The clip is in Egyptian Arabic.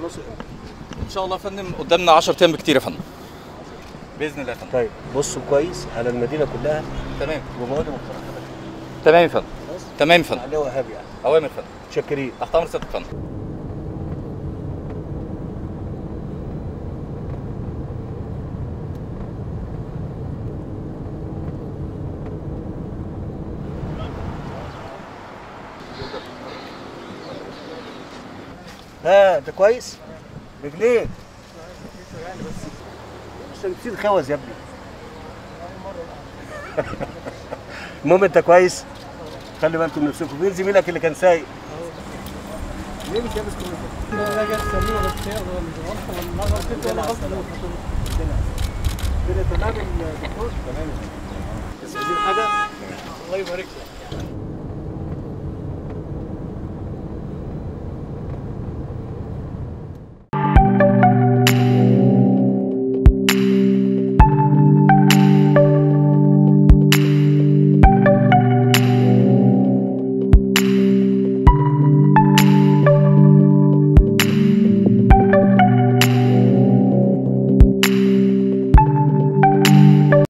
تخلصوا امتى؟ ان شاء الله يا فندم قدامنا 10 ايام بكتير يا فندم باذن الله يا فندم طيب بصوا كويس على المدينه كلها تمام ومواد مقترحات تمام يا فندم خلاص تمام يا فندم عليه وهاب يعني اوامر يا فندم متشكرين تحت امر سيادتك يا فندم ها انت كويس؟ رجليك عشان تشيل خوذ يا ابني المهم انت كويس؟ خلي بالكم من نفسكم مين زميلك اللي كان سايق؟ ليه مش لابس كل لا جت سليمه بس هي مش غلطه ولا غلطه ولا غلطه كده تمام الدكتور؟ تمام بس عايزين حاجه؟ الله يبارك لك